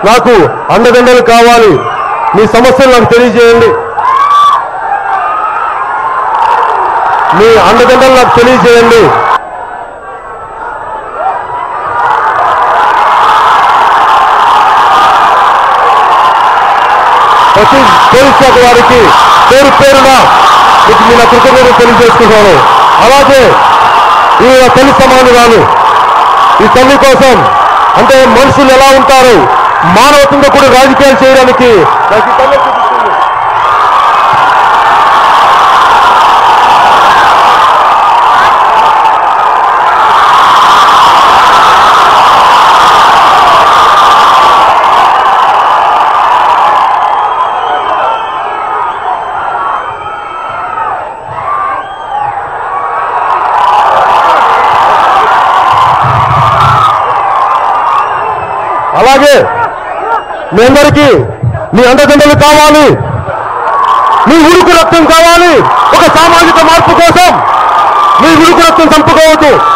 నాకు అండదండలు కావాలి మీ సమస్యలు నాకు తెలియజేయండి మీ అండదండలు నాకు తెలియజేయండి ప్రతి పోలీస్ శాఖ వారికి పేరు పేరున మీకు మీ నా కృతజ్ఞతలు తెలియజేసుకుంటాను అలాగే ఈ నా తల్లి సమానురాలు ఈ తల్లి కోసం అంటే మనుషులు ఎలా ఉంటారు మానవతంగా కూడా రాజకీయాలు చేయడానికి నాకు ఈ తల్లి చూపిస్తుంది అలాగే మీ అందరికీ మీ అండదండలు కావాలి మీ ఉడుకు రక్తం కావాలి ఒక సామాజిక మార్పు కోసం మీ ఉడుకు రక్తం చంపుకోవద్దు